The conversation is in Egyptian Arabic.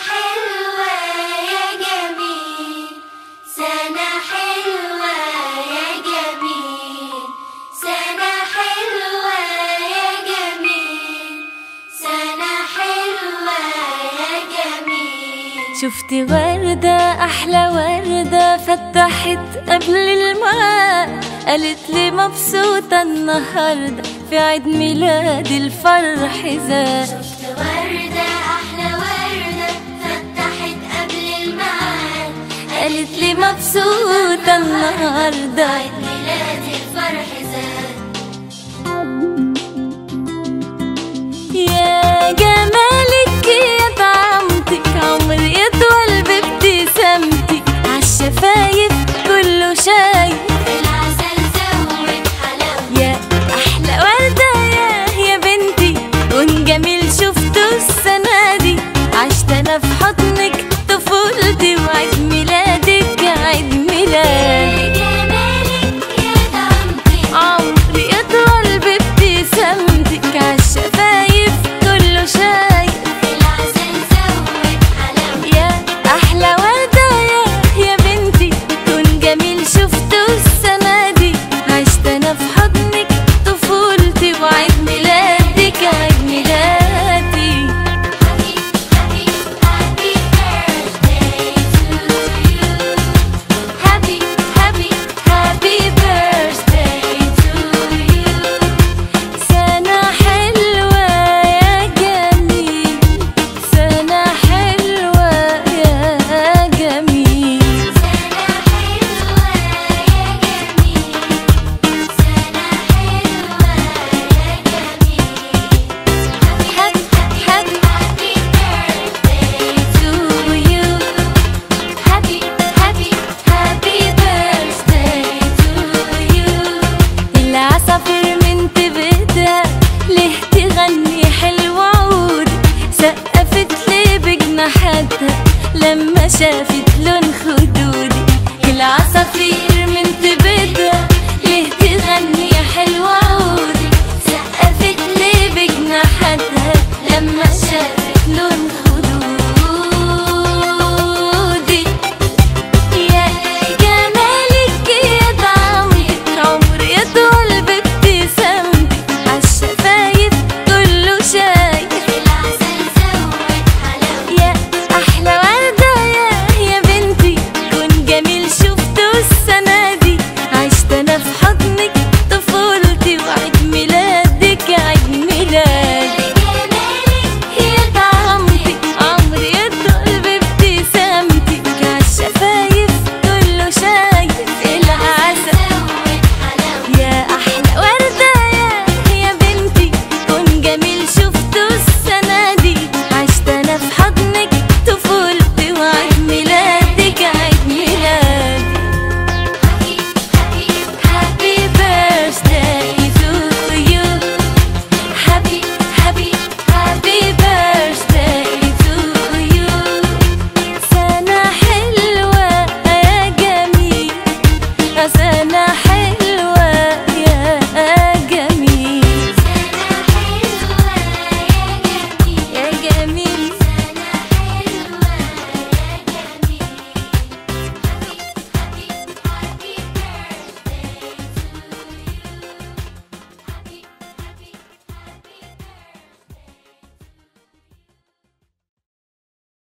حلوة يا جميل سنة حلوة يا جميل سنة حلوة يا جميل سنة حلوة يا جميل شفتي وردة أحلى وردة فتحت قبل الميعاد قالت لي مبسوطة النهاردة في عيد ميلادي الفرح زاد شفت وردة أحلى وردة فتحت قبل الميعاد قالت لي مبسوطة النهاردة